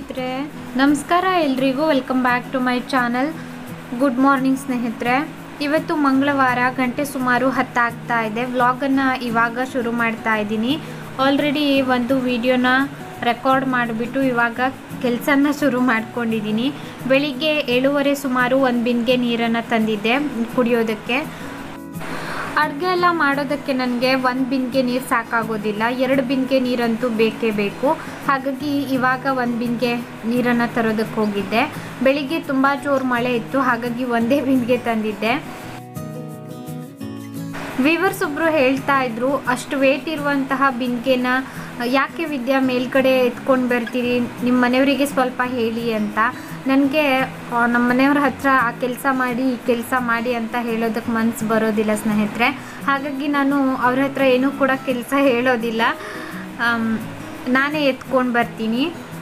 ಸ್ನೇಹಿತರೆ ನಮಸ್ಕಾರ ಎಲ್ರಿಗೂ welcome back to my channel good morning ಸ್ನೇಹಿತರೆ ಇವತ್ತು ಮಂಗಳವಾರ ಗಂಟೆ ಸುಮಾರು ಹತ್ತಾಗ್ತಾ ಇದೆ ವ್ಲಾಗನ್ನು ಇವಾಗ ಶುರು ಮಾಡ್ತಾ ಇದ್ದೀನಿ ಆಲ್ರೆಡಿ ಒಂದು ವಿಡಿಯೋನ ರೆಕಾರ್ಡ್ ಮಾಡಿಬಿಟ್ಟು ಇವಾಗ ಕೆಲಸನ ಶುರು ಮಾಡ್ಕೊಂಡಿದ್ದೀನಿ ಬೆಳಿಗ್ಗೆ ಏಳುವರೆ ಸುಮಾರು ಒಂದು ಬಿನ್ಗೆ ನೀರನ್ನು ತಂದಿದ್ದೆ ಕುಡಿಯೋದಕ್ಕೆ ಅಡುಗೆ ಎಲ್ಲ ಮಾಡೋದಕ್ಕೆ ನನಗೆ ಒಂದು ಬಿನ್ಗೆ ನೀರು ಸಾಕಾಗೋದಿಲ್ಲ ಎರಡು ಬಿನ್ಗೆ ನೀರಂತೂ ಬೇಕೇ ಬೇಕು ಹಾಗಾಗಿ ಇವಾಗ ಒಂದು ಬಿನ್ಗೆ ನೀರನ್ನು ತರೋದಕ್ಕೆ ಹೋಗಿದ್ದೆ ಬೆಳಿಗ್ಗೆ ತುಂಬ ಜೋರು ಮಳೆ ಇತ್ತು ಹಾಗಾಗಿ ಒಂದೇ ಬಿನ್ಗೆ ತಂದಿದ್ದೆ ವಿವರ್ಸ್ ಒಬ್ಬರು ಹೇಳ್ತಾ ಇದ್ರು ಅಷ್ಟು ವೇಟ್ ಇರುವಂತಹ ಬಿನ್ಗೆನ ಯಾಕೆ ವಿದ್ಯಾ ಮೇಲ್ಗಡೆ ಎತ್ಕೊಂಡು ಬರ್ತೀರಿ ನಿಮ್ಮ ಮನೆಯವರಿಗೆ ಸ್ವಲ್ಪ ಹೇಳಿ ಅಂತ ನನಗೆ ನಮ್ಮ ಮನೆಯವ್ರ ಹತ್ರ ಆ ಕೆಲಸ ಮಾಡಿ ಈ ಕೆಲಸ ಮಾಡಿ ಅಂತ ಹೇಳೋದಕ್ಕೆ ಮನಸ್ಸು ಬರೋದಿಲ್ಲ ಸ್ನೇಹಿತರೆ ಹಾಗಾಗಿ ನಾನು ಅವ್ರ ಹತ್ರ ಏನೂ ಕೂಡ ಕೆಲಸ ಹೇಳೋದಿಲ್ಲ ಆಮ್, ನಾನೇ ಎತ್ಕೊಂಡು ಬರ್ತೀನಿ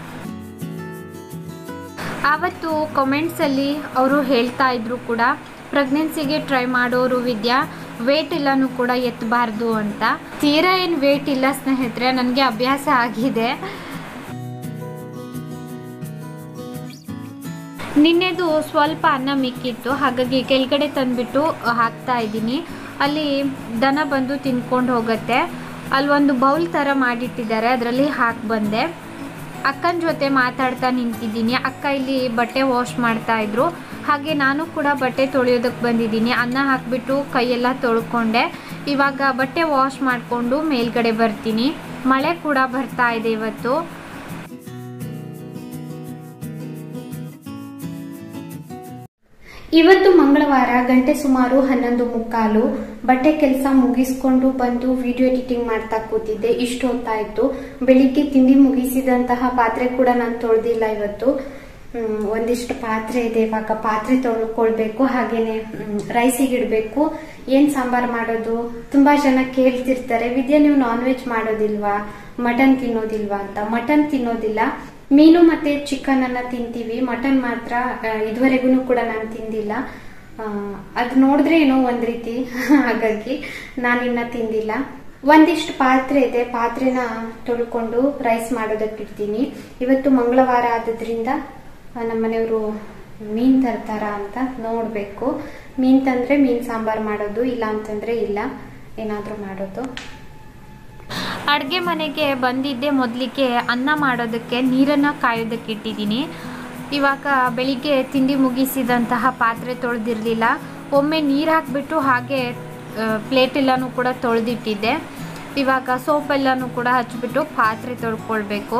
ಆವತ್ತು ಕಮೆಂಟ್ಸಲ್ಲಿ ಅವರು ಹೇಳ್ತಾ ಇದ್ರು ಕೂಡ ಪ್ರೆಗ್ನೆನ್ಸಿಗೆ ಟ್ರೈ ಮಾಡೋರು ವಿದ್ಯಾ ವೇಟ್ ಎಲ್ಲನೂ ಕೂಡ ಎತ್ತಬಾರ್ದು ಅಂತ ತೀರಾ ಏನು ವೇಟ್ ಇಲ್ಲ ಸ್ನೇಹಿತರೆ ನನಗೆ ಅಭ್ಯಾಸ ಆಗಿದೆ ನಿನ್ನೆದು ಸ್ವಲ್ಪ ಅನ್ನ ಮಿಕ್ಕಿತ್ತು ಹಾಗಾಗಿ ಕೆಳಗಡೆ ತಂದುಬಿಟ್ಟು ಹಾಕ್ತಾ ಇದ್ದೀನಿ ಅಲ್ಲಿ ದನ ಬಂದು ತಿನ್ಕೊಂಡು ಹೋಗುತ್ತೆ ಅಲ್ಲಿ ಒಂದು ಬೌಲ್ ಥರ ಮಾಡಿಟ್ಟಿದ್ದಾರೆ ಅದರಲ್ಲಿ ಹಾಕಿ ಬಂದೆ ಅಕ್ಕನ ಜೊತೆ ಮಾತಾಡ್ತಾ ನಿಂತಿದ್ದೀನಿ ಅಕ್ಕ ಇಲ್ಲಿ ಬಟ್ಟೆ ವಾಶ್ ಮಾಡ್ತಾ ಇದ್ರು ಹಾಗೆ ನಾನು ಕೂಡ ಬಟ್ಟೆ ತೊಳೆಯೋದಕ್ಕೆ ಬಂದಿದ್ದೀನಿ ಅನ್ನ ಹಾಕಿಬಿಟ್ಟು ಕೈಯೆಲ್ಲ ತೊಳ್ಕೊಂಡೆ ಇವಾಗ ಬಟ್ಟೆ ವಾಶ್ ಮಾಡಿಕೊಂಡು ಮೇಲ್ಗಡೆ ಬರ್ತೀನಿ ಮಳೆ ಕೂಡ ಬರ್ತಾ ಇದೆ ಇವತ್ತು ಇವತ್ತು ಮಂಗಳವಾರ ಗಂಟೆ ಸುಮಾರು ಹನ್ನೊಂದು ಮುಕ್ಕಾಲು ಬಟ್ಟೆ ಕೆಲಸ ಮುಗಿಸ್ಕೊಂಡು ಬಂದು ವಿಡಿಯೋ ಎಡಿಟಿಂಗ್ ಮಾಡ್ತಾ ಕೂತಿದ್ದೆ ಇಷ್ಟು ಹೊತ್ತಾಯ್ತು ಬೆಳಿಗ್ಗೆ ತಿಂಡಿ ಮುಗಿಸಿದಂತಹ ಪಾತ್ರೆ ಕೂಡ ನಾನು ತೊಳೆದಿಲ್ಲ ಇವತ್ತು ಹ್ಮ್, ಒಂದಿಷ್ಟು ಪಾತ್ರೆ ಇದೆ ಇವಾಗ ಪಾತ್ರೆ ತೊಳ್ಕೊಳ್ಬೇಕು ಹಾಗೇನೆ ರೈಸಿಗೆ ಇಡಬೇಕು ಏನ್ ಸಾಂಬಾರ್ ಮಾಡೋದು ತುಂಬಾ ಜನ ಕೇಳ್ತಿರ್ತಾರೆ ವಿದ್ಯಾ ನೀವು ನಾನ್ ವೆಜ್ ಮಾಡೋದಿಲ್ವಾ ಮಟನ್ ತಿನ್ನೋದಿಲ್ವಾ ಅಂತ ಮಟನ್ ತಿನ್ನೋದಿಲ್ಲ ಮೀನು ಮತ್ತೆ ಚಿಕನ್ ಅನ್ನ ತಿಂತೀವಿ ಮಟನ್ ಮಾತ್ರ ಇದುವರೆಗೂ ಕೂಡ ನಾನು ತಿಂದಿಲ್ಲ ಆ, ಅದ್ ನೋಡಿದ್ರೆ ಏನೋ ಒಂದ್ ರೀತಿ ಹಾಗಾಗಿ ನಾನಿನ್ನ ತಿಂದಿಲ್ಲ ಒಂದಿಷ್ಟು ಪಾತ್ರೆ ಇದೆ ಪಾತ್ರೆನ ತೊಳ್ಕೊಂಡು ರೈಸ್ ಮಾಡೋದಕ್ಕೆ ಇಡ್ತೀನಿ ಇವತ್ತು ಮಂಗಳವಾರ ಆದ್ರಿಂದ ಆ, ನಮ್ಮ ಮನೆಯವರು ಮೀನ್ ತರ್ತಾರ ಅಂತ ನೋಡ್ಬೇಕು ಮೀನ್ ತಂದ್ರೆ ಮೀನ್ ಸಾಂಬಾರ್ ಮಾಡೋದು ಇಲ್ಲ ಅಂತಂದ್ರೆ ಇಲ್ಲ ಏನಾದ್ರೂ ಮಾಡೋದು ಅಡುಗೆ ಮನೆಗೆ ಬಂದಿದ್ದೆ ಮೊದಲಿಗೆ ಅನ್ನ ಮಾಡೋದಕ್ಕೆ ನೀರನ್ನು ಕಾಯೋದಕ್ಕೆ ಇಟ್ಟಿದ್ದೀನಿ ಇವಾಗ ಬೆಳಿಗ್ಗೆ ತಿಂಡಿ ಮುಗಿಸಿದಂತಹ ಪಾತ್ರೆ ತೊಳೆದಿರಲಿಲ್ಲ ಒಮ್ಮೆ ನೀರು ಹಾಕಿಬಿಟ್ಟು ಹಾಗೆ ಪ್ಲೇಟ್ ಎಲ್ಲನೂ ಕೂಡ ತೊಳೆದಿಟ್ಟಿದ್ದೆ ಇವಾಗ ಸೋಪ್ ಎಲ್ಲನೂ ಕೂಡ ಹಚ್ಬಿಟ್ಟು ಪಾತ್ರೆ ತೊಳ್ಕೊಳ್ಬೇಕು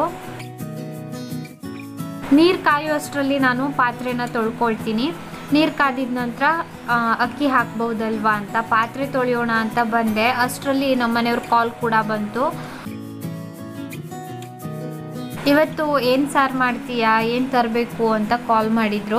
ನೀರು ಕಾಯುವಷ್ಟರಲ್ಲಿ ನಾನು ಪಾತ್ರೆನ ತೊಳ್ಕೊಳ್ತೀನಿ ನೀರು ಕಾದಿದ ನಂತರ ಆ, ಅಕ್ಕಿ ಹಾಕ್ಬಹುದಲ್ವಾ ಅಂತ ಪಾತ್ರೆ ತೊಳೆಯೋಣ ಅಂತ ಬಂದೆ ಅಷ್ಟರಲ್ಲಿ ನಮ್ಮ ಮನೆಯವ್ರ ಕಾಲ್ ಕೂಡ ಬಂತು ಇವತ್ತು ಏನು ಸಾರು ಮಾಡ್ತೀಯಾ ಏನು ತರಬೇಕು ಅಂತ ಕಾಲ್ ಮಾಡಿದ್ರು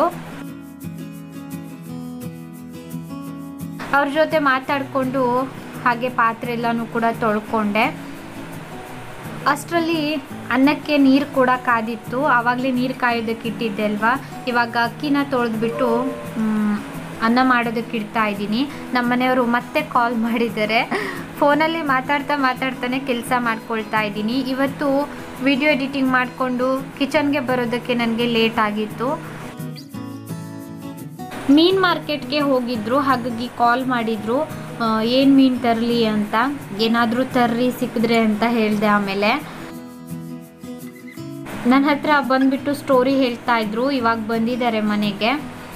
ಅವ್ರ ಜೊತೆ ಮಾತಾಡಿಕೊಂಡು ಹಾಗೆ ಪಾತ್ರೆ ಎಲ್ಲನೂ ಕೂಡ ತೊಳ್ಕೊಂಡೆ ಅಷ್ಟರಲ್ಲಿ ಅನ್ನಕ್ಕೆ ನೀರು ಕೂಡ ಕಾದಿತ್ತು ಆವಾಗಲೇ ನೀರು ಕಾಯೋದಕ್ಕೆ ಇಟ್ಟಿದ್ದೆ ಅಲ್ವಾ ಇವಾಗ ಅಕ್ಕಿನ ತೊಳೆದ್ಬಿಟ್ಟು ಮ್, ಅನ್ನ ಮಾಡೋದಕ್ಕೆ ಇಡ್ತಾ ಇದ್ದೀನಿ ನಮ್ಮ ಮನೆಯವರು ಮತ್ತೆ ಕಾಲ್ ಮಾಡಿದ್ದಾರೆ ಫೋನಲ್ಲಿ ಮಾತಾಡ್ತಾ ಮಾತಾಡ್ತಾನೆ ಕೆಲಸ ಮಾಡ್ಕೊಳ್ತಾ ಇದ್ದೀನಿ ಇವತ್ತು ವಿಡಿಯೋ ಎಡಿಟಿಂಗ್ ಮಾಡಿಕೊಂಡು ಕಿಚನ್ಗೆ ಬರೋದಕ್ಕೆ ನನಗೆ ಲೇಟ್ ಆಗಿತ್ತು ಮೀನ್ ಮಾರ್ಕೆಟ್ಗೆ ಹೋಗಿದ್ರು ಹಾಗಾಗಿ ಕಾಲ್ ಮಾಡಿದ್ರು ಏನು ಮೀನು ತರಲಿ ಅಂತ ಏನಾದರೂ ತರ್ರಿ ಸಿಕ್ಕಿದ್ರೆ ಅಂತ ಹೇಳಿದೆ ಆಮೇಲೆ ನನ್ನ ಹತ್ರ ಬಂದ್ಬಿಟ್ಟು ಸ್ಟೋರಿ ಹೇಳ್ತಾ ಇದ್ರು ಇವಾಗ ಬಂದಿದ್ದಾರೆ ಮನೆಗೆ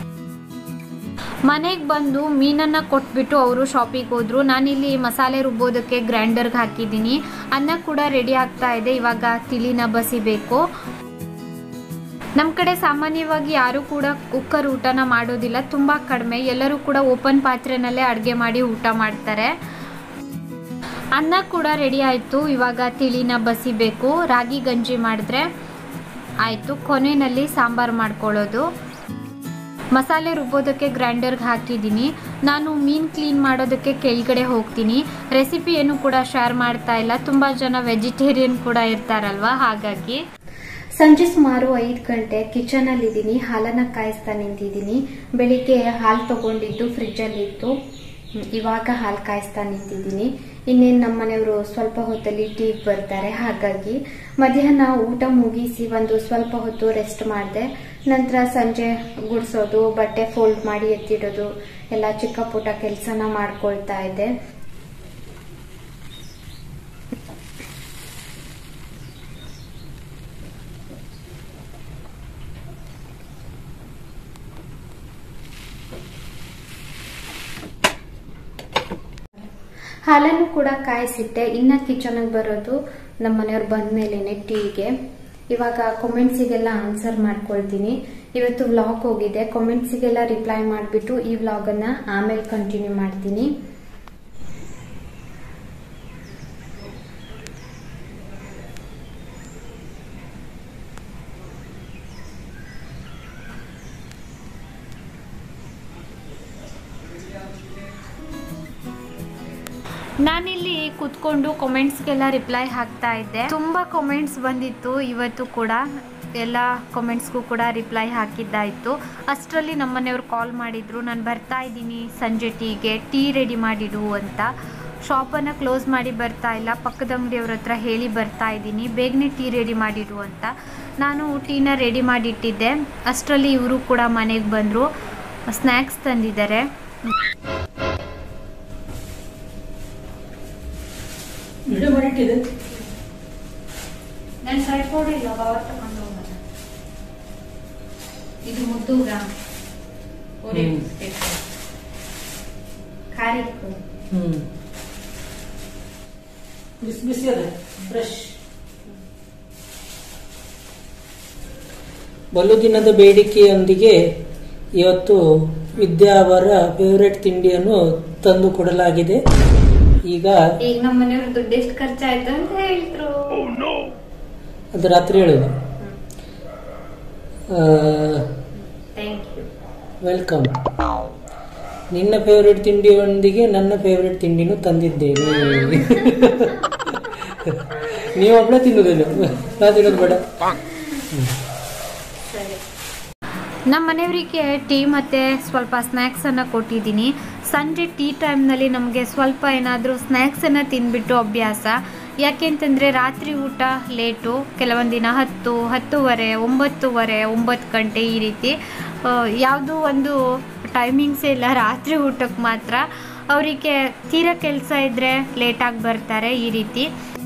ಮನೆಗೆ ಬಂದು ಮೀನನ್ನು ಕೊಟ್ಬಿಟ್ಟು ಅವರು ಶಾಪಿಗೆ ಹೋದ್ರು ನಾನಿಲ್ಲಿ ಮಸಾಲೆ ರುಬ್ಬೋದಕ್ಕೆ ಗ್ರೈಂಡರ್ಗೆ ಹಾಕಿದ್ದೀನಿ ಅನ್ನ ಕೂಡ ರೆಡಿ ಆಗ್ತಾ ಇದೆ ಇವಾಗ ತಿಳಿನ ಬಸಿಬೇಕು ನಮ್ಮ ಕಡೆ ಸಾಮಾನ್ಯವಾಗಿ ಯಾರು ಕೂಡ ಕುಕ್ಕರ್ ಊಟನ ಮಾಡೋದಿಲ್ಲ ತುಂಬ ಕಡಿಮೆ ಎಲ್ಲರೂ ಕೂಡ ಓಪನ್ ಪಾತ್ರೆನಲ್ಲೇ ಅಡುಗೆ ಮಾಡಿ ಊಟ ಮಾಡ್ತಾರೆ ಅನ್ನ ಕೂಡ ರೆಡಿ ಆಯಿತು ಇವಾಗ ತಿಳಿನ ಬಸಿಬೇಕು ರಾಗಿ ಗಂಜಿ ಮಾಡಿದ್ರೆ ಆಯಿತು ಕೊನೆಯಲ್ಲಿ ಸಾಂಬಾರು ಮಾಡ್ಕೊಳ್ಳೋದು ಮಸಾಲೆ ರುಬ್ಬೋದಕ್ಕೆ ಗ್ರೈಂಡರ್ಗೆ ಹಾಕಿದ್ದೀನಿ ನಾನು ಮೀನು ಕ್ಲೀನ್ ಮಾಡೋದಕ್ಕೆ ಕೆಳಗಡೆ ಹೋಗ್ತೀನಿ ರೆಸಿಪಿ ಏನು ಕೂಡ ಶೇರ್ ಮಾಡ್ತಾ ಇಲ್ಲ ತುಂಬ ಜನ ವೆಜಿಟೇರಿಯನ್ ಕೂಡ ಇರ್ತಾರಲ್ವ ಹಾಗಾಗಿ ಸಂಜೆ ಸುಮಾರು ಐದು ಗಂಟೆ ಕಿಚನ್ ಅಲ್ಲಿ ಇದ್ದೀನಿ ಹಾಲನ್ನ ಕಾಯಿಸ್ತಾ ನಿಂತಿದ್ದೀನಿ ಬೆಳಿಗ್ಗೆ ಹಾಲು ತಗೊಂಡಿದ್ದು ಫ್ರಿಜ್ ಅಲ್ಲಿ ಇತ್ತು ಹ್ಮ್, ಇವಾಗ ಹಾಲು ಕಾಯಿಸ್ತಾ ನಿಂತಿದ್ದೀನಿ ಇನ್ನೇನು ನಮ್ಮ ಮನೆಯವರು ಸ್ವಲ್ಪ ಹೊತ್ತಲ್ಲಿ ಟೀಗೆ ಬರ್ತಾರೆ ಹಾಗಾಗಿ ಮಧ್ಯಾಹ್ನ ಊಟ ಮುಗಿಸಿ ಒಂದು ಸ್ವಲ್ಪ ಹೊತ್ತು ರೆಸ್ಟ್ ಮಾಡಿದೆ ನಂತರ ಸಂಜೆ ಗುಡಿಸೋದು ಬಟ್ಟೆ ಫೋಲ್ಡ್ ಮಾಡಿ ಎತ್ತಿಡೋದು ಎಲ್ಲ ಚಿಕ್ಕ ಪುಟ್ಟ ಕೆಲಸನ ಮಾಡ್ಕೊಳ್ತಾ ಇದ್ದೆ ಹಾಲನ್ನು ಕೂಡ ಕಾಯಿಸಿಟ್ಟೆ ಇನ್ನ ಕಿಚನ್ಗೆ ಬರೋದು ನಮ್ಮ ಮನೆಯವ್ರು ಬಂದ ಮೇಲೇನೆ ಟೀಗೆ ಇವಾಗ ಕಾಮೆಂಟ್ಸಿಗೆಲ್ಲ ಆನ್ಸರ್ ಮಾಡ್ಕೊಳ್ತೀನಿ ಇವತ್ತು ವ್ಲಾಗ್ ಹೋಗಿದೆ ಕಾಮೆಂಟ್ಸಿಗೆಲ್ಲ ರಿಪ್ಲೈ ಮಾಡಿಬಿಟ್ಟು ಈ ವ್ಲಾಗನ್ನ ಆಮೇಲೆ ಕಂಟಿನ್ಯೂ ಮಾಡ್ತೀನಿ ನಾನಿಲ್ಲಿ ಕುತ್ಕೊಂಡು ಕಾಮೆಂಟ್ಸ್ಗೆಲ್ಲ ರಿಪ್ಲೈ ಹಾಕ್ತಾ ಇದ್ದೆ ತುಂಬ ಕಾಮೆಂಟ್ಸ್ ಬಂದಿತ್ತು ಇವತ್ತು ಕೂಡ ಎಲ್ಲ ಕಾಮೆಂಟ್ಸ್ಗೂ ಕೂಡ ರಿಪ್ಲೈ ಹಾಕಿದ್ದಾಯಿತು ಅಷ್ಟರಲ್ಲಿ ನಮ್ಮ ಮನೆಯವ್ರು ಕಾಲ್ ಮಾಡಿದ್ರು ನಾನು ಬರ್ತಾ ಇದ್ದೀನಿ ಸಂಜೆ ಟೀಗೆ ಟೀ ರೆಡಿ ಮಾಡಿಡು ಅಂತ ಶಾಪನ್ನು ಕ್ಲೋಸ್ ಮಾಡಿ ಬರ್ತಾ ಇಲ್ಲ ಪಕ್ಕದ ಅಂಗಡಿಯವ್ರ ಹತ್ರ ಹೇಳಿ ಬರ್ತಾ ಇದ್ದೀನಿ ಬೇಗನೆ ಟೀ ರೆಡಿ ಮಾಡಿಡು ಅಂತ ನಾನು ಟೀನ ರೆಡಿ ಮಾಡಿಟ್ಟಿದ್ದೆ ಅಷ್ಟರಲ್ಲಿ ಇವರು ಕೂಡ ಮನೆಗೆ ಬಂದರು ಸ್ನ್ಯಾಕ್ಸ್ ತಂದಿದ್ದಾರೆ ವಿಡಿಯೋ ಮಾಡಿಟ್ಟಿದೆ ನಾನು ಟ್ರೈಪೋರ್ಡ್ ಇಲ್ಲ ಪವರ್ ತಗೊಂಡು ಹೋಗೋಣ ಇದು ಮುದ್ದು ಗ್ರಾಮ್ ಹ್ಮ್. ಖಾರಿಕ್ಕು ಹ್ಮ್ ಬಿಸಿ ಬಿಸಿ ಅದ ಫ್ರೆಶ್ ಬಲು ದಿನದ ಬೇಡಿಕೆಯೊಂದಿಗೆ ಇವತ್ತು ವಿದ್ಯಾ ಅವರ ಫೇವರೆಟ್ ತಿಂಡಿಯನ್ನು ತಂದು ಕೊಡಲಾಗಿದೆ ಈಗ ಈಗ ನಮ್ಮ ಮನೆಯವ್ರ ದುಡ್ಡು ಎಷ್ಟು ಖರ್ಚಾಯ್ತು ಅಂತ ಹೇಳಿದ್ರು ಅದು ರಾತ್ರಿ ಹೇಳೋದು ಥ್ಯಾಂಕ್ ಯು ವೆಲ್ಕಮ್ ನಿನ್ನ ಫೇವರೆಟ್ ತಿಂಡಿಯೊಂದಿಗೆ ನನ್ನ ಫೇವರೆಟ್ ತಿಂಡಿನೂ ತಂದಿದ್ದೇನೆ ನೀವು ಒಬ್ಬಳೆ ತಿನ್ನುವುದಿಲ್ಲ ನಾ ತಿನ್ನೋದು ಬೇಡ ಸರಿ ನಮ್ಮ ಮನೆಯವರಿಗೆ ಟೀ ಮತ್ತು ಸ್ವಲ್ಪ ಸ್ನ್ಯಾಕ್ಸನ್ನು ಕೊಟ್ಟಿದ್ದೀನಿ ಸಂಜೆ ಟೀ ಟೈಮ್ನಲ್ಲಿ ನಮಗೆ ಸ್ವಲ್ಪ ಏನಾದರೂ ಸ್ನ್ಯಾಕ್ಸನ್ನು ತಿಂದ್ಬಿಟ್ಟು ಅಭ್ಯಾಸ ಯಾಕೆಂತಂದರೆ ರಾತ್ರಿ ಊಟ ಲೇಟು ಕೆಲವೊಂದು ದಿನ ಹತ್ತು ಹತ್ತುವರೆ ಒಂಬತ್ತುವರೆ ಒಂಬತ್ತು ಗಂಟೆ ಈ ರೀತಿ ಯಾವುದೂ ಒಂದು ಟೈಮಿಂಗ್ಸೇ ಇಲ್ಲ ರಾತ್ರಿ ಊಟಕ್ಕೆ ಮಾತ್ರ ಅವರಿಗೆ ತೀರಾ ಕೆಲಸ ಇದ್ದರೆ ಲೇಟಾಗಿ ಬರ್ತಾರೆ ಈ ರೀತಿ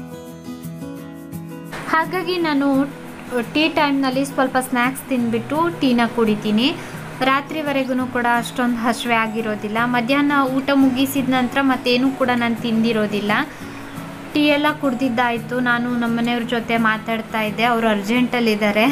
ಹಾಗಾಗಿ ನಾನು ಟೀ ಟೈಮ್ನಲ್ಲಿ ಸ್ವಲ್ಪ ಸ್ನ್ಯಾಕ್ಸ್ ತಿಂದ್ಬಿಟ್ಟು ಟೀನ ಕುಡಿತೀನಿ ರಾತ್ರಿವರೆಗೂ ಕೂಡ ಅಷ್ಟೊಂದು ಹಸಿವೆ ಆಗಿರೋದಿಲ್ಲ ಮಧ್ಯಾಹ್ನ ಊಟ ಮುಗಿಸಿದ ನಂತರ ಮತ್ತೇನು ಕೂಡ ನಾನು ತಿಂದಿರೋದಿಲ್ಲ ಟೀ ಎಲ್ಲ ಕುಡ್ದಿದ್ದಾಯಿತು ನಾನು ನಮ್ಮ ಮನೆಯವ್ರ ಜೊತೆ ಮಾತಾಡ್ತಾ ಇದ್ದೆ ಅವರು ಅರ್ಜೆಂಟಲ್ಲಿದ್ದಾರೆ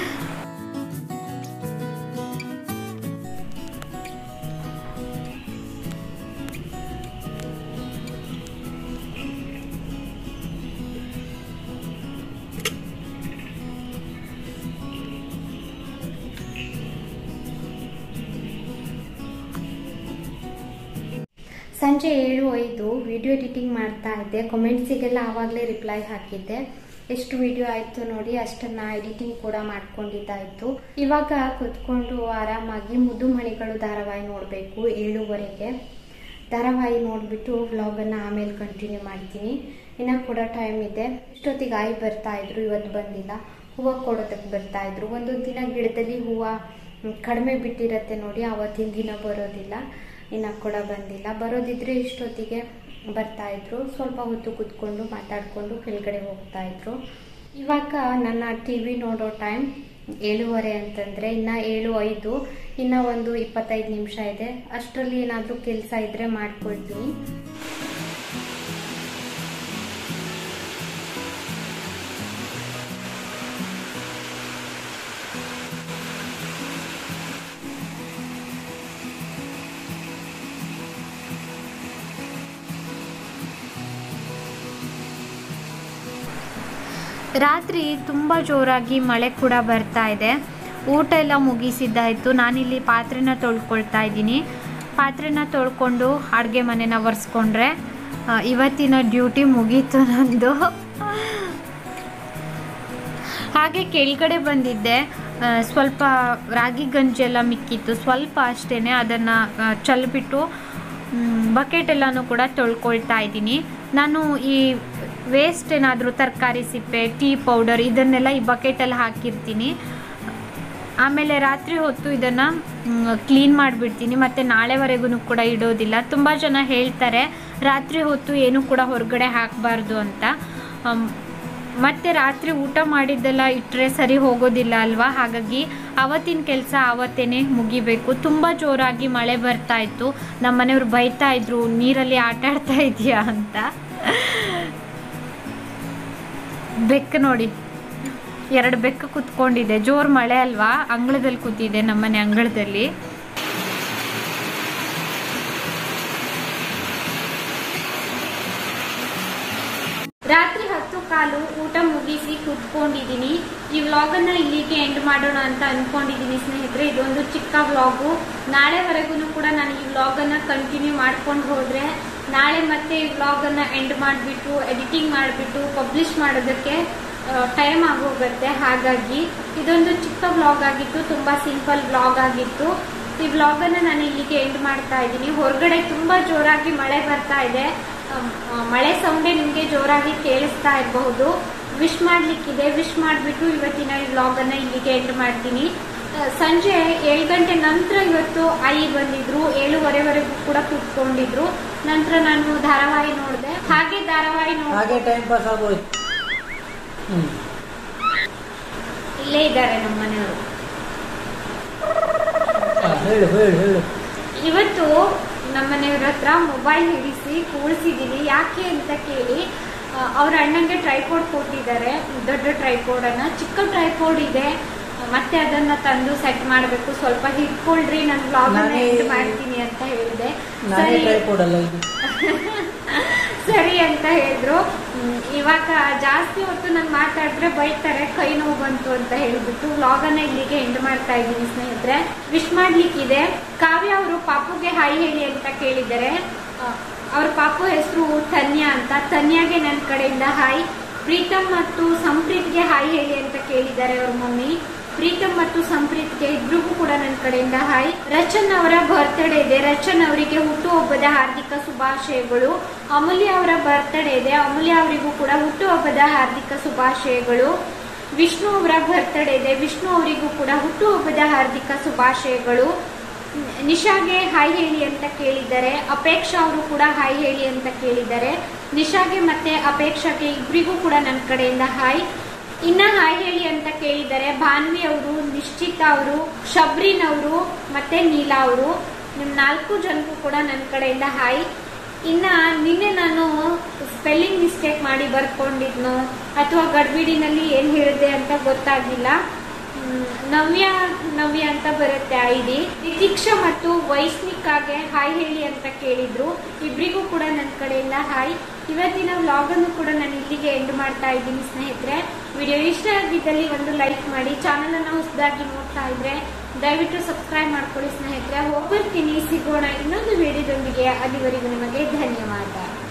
ಸಂಜೆ ಏಳು ಐದು ವಿಡಿಯೋ ಎಡಿಟಿಂಗ್ ಮಾಡ್ತಾ ಇದ್ದೆ ಕಾಮೆಂಟ್ಸಿಗೆಲ್ಲ ಆವಾಗಲೇ ರಿಪ್ಲೈ ಹಾಕಿದ್ದೆ ಎಷ್ಟು ವಿಡಿಯೋ ಆಯಿತು ನೋಡಿ ಅಷ್ಟನ್ನ ಎಡಿಟಿಂಗ್ ಕೂಡ ಮಾಡ್ಕೊಂಡಿದ್ದಾಯಿತು ಇವಾಗ ಕುತ್ಕೊಂಡು ಆರಾಮಾಗಿ ಮುದ್ದು ಮಣಿಗಳು ಧಾರಾವಾಹಿ ನೋಡಬೇಕು ಏಳುವರೆಗೆ ಧಾರಾವಾಹಿ ನೋಡಿಬಿಟ್ಟು ವ್ಲಾಗನ್ನು ಆಮೇಲೆ ಕಂಟಿನ್ಯೂ ಮಾಡ್ತೀನಿ ಇನ್ನು ಕೂಡ ಟೈಮ್ ಇದೆ ಇಷ್ಟೊತ್ತಿಗೆ ಆಯಿ ಬರ್ತಾ ಇದ್ರು ಇವತ್ತು ಬಂದಿಲ್ಲ ಹೂವು ಕೊಡೋದಕ್ಕೆ ಬರ್ತಾ ಇದ್ರು ಒಂದೊಂದು ದಿನ ಗಿಡದಲ್ಲಿ ಹೂವು ಮ್, ಕಡಿಮೆ ಬಿಟ್ಟಿರತ್ತೆ ನೋಡಿ ಆವತ್ತಿನ ದಿನ ಬರೋದಿಲ್ಲ ಇನ್ನು ಕೂಡ ಬಂದಿಲ್ಲ ಬರೋದಿದ್ರೆ ಇಷ್ಟೊತ್ತಿಗೆ ಬರ್ತಾ ಇದ್ರು ಸ್ವಲ್ಪ ಹೊತ್ತು ಕುತ್ಕೊಂಡು ಮಾತಾಡಿಕೊಂಡು ಕೆಳಗಡೆ ಹೋಗ್ತಾ ಇದ್ರು ಇವಾಗ ನನ್ನ ಟಿ ವಿ ನೋಡೋ ಟೈಮ್ ಏಳುವರೆ ಅಂತಂದ್ರೆ ಇನ್ನ ಏಳು ಐದು ಇನ್ನ ಒಂದು ಇಪ್ಪತ್ತೈದು ನಿಮಿಷ ಇದೆ ಅಷ್ಟರಲ್ಲಿ ಏನಾದರೂ ಕೆಲಸ ಇದ್ರೆ ಮಾಡ್ಕೊಳ್ತೀನಿ ರಾತ್ರಿ ತುಂಬ ಜೋರಾಗಿ ಮಳೆ ಕೂಡ ಬರ್ತಾ ಇದೆ ಊಟ ಎಲ್ಲ ಮುಗಿಸಿದ್ದಾಯಿತು ನಾನಿಲ್ಲಿ ಪಾತ್ರೆನ ತೊಳ್ಕೊಳ್ತಾ ಇದ್ದೀನಿ ಪಾತ್ರೆನ ತೊಳ್ಕೊಂಡು ಅಡುಗೆ ಮನೆನ ಒರೆಸ್ಕೊಂಡ್ರೆ ಆ, ಇವತ್ತಿನ ಡ್ಯೂಟಿ ಮುಗೀತು ನಂದು ಹಾಗೆ ಕೆಳಗಡೆ ಬಂದಿದ್ದೆ ಆ, ಸ್ವಲ್ಪ ರಾಗಿ ಗಂಜಿ ಎಲ್ಲ ಮಿಕ್ಕಿತ್ತು ಸ್ವಲ್ಪ ಅಷ್ಟೇ ಅದನ್ನು ಚೆಲ್ಬಿಟ್ಟು ಬಕೆಟ್ ಎಲ್ಲನೂ ಕೂಡ ತೊಳ್ಕೊಳ್ತಾ ಇದ್ದೀನಿ ನಾನು ಈ ವೇಸ್ಟ್ ಏನಾದರೂ ತರಕಾರಿ ಸಿಪ್ಪೆ ಟೀ ಪೌಡರ್ ಇದನ್ನೆಲ್ಲ ಈ ಬಕೆಟಲ್ಲಿ ಹಾಕಿರ್ತೀನಿ ಆಮೇಲೆ ರಾತ್ರಿ ಹೊತ್ತು ಇದನ್ನು ಕ್ಲೀನ್ ಮಾಡಿಬಿಡ್ತೀನಿ ಮತ್ತು ನಾಳೆವರೆಗೂ ಕೂಡ ಇಡೋದಿಲ್ಲ ತುಂಬ ಜನ ಹೇಳ್ತಾರೆ ರಾತ್ರಿ ಹೊತ್ತು ಏನು ಕೂಡ ಹೊರಗಡೆ ಹಾಕಬಾರ್ದು ಅಂತ ಅಮ್, ಮತ್ತೆ ರಾತ್ರಿ ಊಟ ಮಾಡಿದ್ದೆಲ್ಲ ಇಟ್ಟರೆ ಸರಿ ಹೋಗೋದಿಲ್ಲ ಅಲ್ವಾ ಹಾಗಾಗಿ ಅವತ್ತಿನ ಕೆಲಸ ಆವತ್ತೇನೆ ಮುಗಿಬೇಕು ತುಂಬ ಜೋರಾಗಿ ಮಳೆ ಬರ್ತಾ ಇತ್ತು ನಮ್ಮ ಮನೆಯವ್ರು ಬೈತಾ ಇದ್ರು ನೀರಲ್ಲಿ ಆಟ ಆಡ್ತಾ ಇದೆಯಾ ಅಂತ ಬೆಕ್ಕು ನೋಡಿ ಎರಡು ಬೆಕ್ಕು ಕುತ್ಕೊಂಡಿದೆ ಜೋರ್ ಮಳೆ ಅಲ್ವಾ ಅಂಗಳದಲ್ಲಿ ಕೂತಿದೆ ನಮ್ಮನೆ ಅಂಗಳದಲ್ಲಿ ರಾತ್ರಿ ಹತ್ತು ಕಾಲು ಊಟ ಮುಗಿಸಿ ಕೂತ್ಕೊಂಡಿದ್ದೀನಿ ಈ ವ್ಲಾಗನ್ನ ಇಲ್ಲಿಗೆ ಎಂಡ್ ಮಾಡೋಣ ಅಂತ ಅನ್ಕೊಂಡಿದ್ದೀನಿ ಸ್ನೇಹಿತರೆ ಇದೊಂದು ಚಿಕ್ಕ ವ್ಲಾಗು ನಾಳೆವರೆಗೂ ಕೂಡ ನಾನು ಈ ವ್ಲಾಗನ್ನ ಕಂಟಿನ್ಯೂ ಮಾಡ್ಕೊಂಡು ಹೋದ್ರೆ ನಾಳೆ ಮತ್ತೆ ಈ ವ್ಲಾಗನ್ನ ಎಂಡ್ ಮಾಡಿಬಿಟ್ಟು ಎಡಿಟಿಂಗ್ ಮಾಡಿಬಿಟ್ಟು ಪಬ್ಲಿಷ್ ಮಾಡೋದಕ್ಕೆ ಟೈಮ್ ಆಗೋಗುತ್ತೆ ಹಾಗಾಗಿ ಇದೊಂದು ಚಿಕ್ಕ ವ್ಲಾಗ್ ಆಗಿತ್ತು ತುಂಬಾ ಸಿಂಪಲ್ ವ್ಲಾಗ್ ಆಗಿತ್ತು ಈ ವ್ಲಾಗನ್ನು ನಾನು ಇಲ್ಲಿಗೆ ಎಂಡ್ ಮಾಡ್ತಾ ಇದ್ದೀನಿ ಹೊರಗಡೆ ತುಂಬಾ ಜೋರಾಗಿ ಮಳೆ ಬರ್ತಾ ಇದೆ ಅಮ್, ಆ, ಮಳೆ ಸೌಂಡೇ ನಿಮಗೆ ಜೋರಾಗಿ ಕೇಳಿಸ್ತಾ ಇರಬಹುದು ವಿಶ್ ಮಾಡ್ಲಿಕ್ಕಿದೆ ವಿಶ್ ಮಾಡಿಬಿಟ್ಟು ಇವತ್ತಿನ ಈ ವ್ಲಾಗನ್ನು ಇಲ್ಲಿಗೆ ಎಂಡ್ ಮಾಡ್ತೀನಿ ಆ, ಸಂಜೆ ಏಳು ಗಂಟೆ ನಂತರ ಇವತ್ತು ಆಯಿ ಬಂದಿದ್ರು ಏಳುವರೆವರೆಗೂ ಕೂಡ ಕೂತ್ಕೊಂಡಿದ್ರು ನಂತರ ನಾನು ಧಾರಾವಾಹಿ ನೋಡಿದೆ ಹಾಗೆ ಧಾರಾವಾಹಿ ನೋಡಿ ಹಾಗೆ ಟೈಮ್ ಪಾಸ್ ಆಗೋಯ್ತು ಹ್ಮ್ ಇಲ್ಲೇ ಇದ್ದಾರೆ ನಮ್ಮ ಮನೆಯವರು ಆ, ಹೇಳು ಹೇಳು ಹೇಳು ಇವತ್ತು ನಮ್ಮನೆಯವ್ರ ಹತ್ರ ಮೊಬೈಲ್ ಹಿಡಿಸಿ ಕೂಳಿಸಿದೀನಿ ಯಾಕೆ ಅಂತ ಕೇಳಿ ಆ, ಅವ್ರ ಅಣ್ಣಂಗೆ ಟ್ರೈಪೋಡ್ ಕೊಟ್ಟಿದ್ದಾರೆ ದೊಡ್ಡ ಟ್ರೈಪೋಡ್ ಅನ್ನ ಚಿಕ್ಕ ಟ್ರೈಪೋಡ್ ಇದೆ ಮತ್ತೆ ಅದನ್ನ ತಂದು ಸೆಟ್ ಮಾಡಬೇಕು ಸ್ವಲ್ಪ ಹಿಡ್ಕೊಳ್ರಿ ನಾನು ಬ್ಲಾಗ್ ಅನ್ನ ನಾನೇ- ಎಂಡ್ ಮಾಡ್ತೀನಿ ಅಂತ ಹೇಳಿದೆ ನಾನೇ ಸರಿ ಟ್ರೈಪೋಡ್ ಅಲ್ಲ ಇದು ಸರಿ ಅಂತ ಹೇಳಿದ್ರು ಹ್ಮ್, ಇವಾಗ ಜಾಸ್ತಿ ಹೊತ್ತು ನಾನು ಮಾತಾಡಿದ್ರೆ ಬೈತಾರೆ ಕೈ ನೋವು ಬಂತು ಅಂತ ಹೇಳ್ಬಿಟ್ಟು ವ್ಲಾಗ್ ಅನ್ನ ಇಲ್ಲಿಗೆ ಎಂಡ್ ಮಾಡ್ತಾ ಇದ್ದೀನಿ ಸ್ನೇಹಿತರೆ ವಿಶ್ ಮಾಡ್ಲಿಕ್ಕಿದೆ ಕಾವ್ಯ ಅವರು ಪಾಪುಗೆ ಹಾಯ್ ಹೇಳಿ ಅಂತ ಕೇಳಿದ್ದಾರೆ ಆ, ಅವ್ರ ಪಾಪು ಹೆಸರು ತನ್ಯಾ ಅಂತ ತನ್ಯಾಗೆ ನನ್ನ ಕಡೆಯಿಂದ ಹಾಯ್ ಪ್ರೀತಮ್ ಮತ್ತು ಸಂಪ್ರೀತ್ಗೆ ಹಾಯ್ ಹೇಳಿ ಅಂತ ಕೇಳಿದ್ದಾರೆ ಅವ್ರ ಮಮ್ಮಿ ಪ್ರೀತಮ್ ಮತ್ತು ಸಂಪ್ರೀತ್ಗೆ ಇಬ್ರಿಗೂ ಕೂಡ ನನ್ನ ಕಡೆಯಿಂದ ಹಾಯ್ ರಚನ್ ಅವರ ಬರ್ತ್ಡೇ ಇದೆ ರಚನ್ ಅವರಿಗೆ ಹುಟ್ಟುಹಬ್ಬದ ಹಾರ್ದಿಕ ಶುಭಾಶಯಗಳು ಅಮೂಲ್ಯ ಅವರ ಬರ್ತ್ಡೇ ಇದೆ ಅಮೂಲ್ಯ ಅವರಿಗೂ ಕೂಡ ಹುಟ್ಟುಹಬ್ಬದ ಹಾರ್ದಿಕ ಶುಭಾಶಯಗಳು ವಿಷ್ಣು ಅವರ ಬರ್ತ್ಡೇ ಇದೆ ವಿಷ್ಣು ಅವರಿಗೂ ಕೂಡ ಹುಟ್ಟುಹಬ್ಬದ ಹಾರ್ದಿಕ ಶುಭಾಶಯಗಳು ನಿಶಾಗೆ ಹಾಯ್ ಹೇಳಿ ಅಂತ ಕೇಳಿದ್ದಾರೆ ಅಪೇಕ್ಷಾ ಅವರು ಕೂಡ ಹಾಯ್ ಹೇಳಿ ಅಂತ ಕೇಳಿದ್ದಾರೆ ನಿಶಾಗೆ ಮತ್ತೆ ಅಪೇಕ್ಷಾಗೆ ಇಬ್ಬರಿಗೂ ಕೂಡ ನನ್ನ ಕಡೆಯಿಂದ ಹಾಯ್ ಇನ್ನ ಹಾಯ್ ಹೇಳಿ ಅಂತ ಕೇಳಿದ್ದಾರೆ ಭಾನ್ವಿ ಅವರು ನಿಶ್ಚಿತ ಅವರು ಶಬ್ರಿನ್ ಅವರು ಮತ್ತೆ ನೀಲಾ ಅವರು ನಿಮ್ ನಾಲ್ಕು ಜನಕ್ಕೂ ಕೂಡ ನನ್ನ ಕಡೆಯಿಂದ ಹಾಯ್ ಇನ್ನ ನಿನ್ನೆ ನಾನು ಸ್ಪೆಲ್ಲಿಂಗ್ ಮಿಸ್ಟೇಕ್ ಮಾಡಿ ಬರ್ಕೊಂಡಿದ್ನೋ ಅಥವಾ ಗಡ್ಬಿಡಿನಲ್ಲಿ ಏನ್ ಹೇಳಿದೆ ಅಂತ ಗೊತ್ತಾಗಿಲ್ಲ ಹ್ಮ್, ನವ್ಯ ನವ್ಯ ಅಂತ ಬರುತ್ತೆ ಐ ಡಿ ನಿತೀಕ್ಷಾ ಮತ್ತು ವೈಷ್ಣಿಕಾಗೆ ಹಾಯ್ ಹೇಳಿ ಅಂತ ಕೇಳಿದ್ರು ಇಬ್ರಿಗೂ ಕೂಡ ನನ್ನ ಕಡೆಯಿಂದ ಹಾಯ್ ಇವತ್ತಿನ ವ್ಲಾಗ್ ಅನ್ನು ಕೂಡ ನಾನು ಇಲ್ಲಿಗೆ ಎಂಡ್ ಮಾಡ್ತಾ ಇದ್ದೀನಿ ಸ್ನೇಹಿತರೆ ವಿಡಿಯೋ ಇಷ್ಟ ಆಗಿದ್ದಲ್ಲಿ ಒಂದು ಲೈಕ್ ಮಾಡಿ ಚಾನಲ್ ಅನ್ನ ಹೊಸದಾಗಿ ನೋಡ್ತಾ ಇದ್ರೆ ದಯವಿಟ್ಟು ಸಬ್ಸ್ಕ್ರೈಬ್ ಮಾಡ್ಕೊಳ್ಳಿ ಸ್ನೇಹಿತರೆ ಹೋಗ್ಬರ್ತೀನಿ ಸಿಗೋಣ ಇನ್ನೊಂದು ವಿಡಿಯೋದೊಂದಿಗೆ ಅಲ್ಲಿವರೆಗೂ ನಿಮಗೆ ಧನ್ಯವಾದ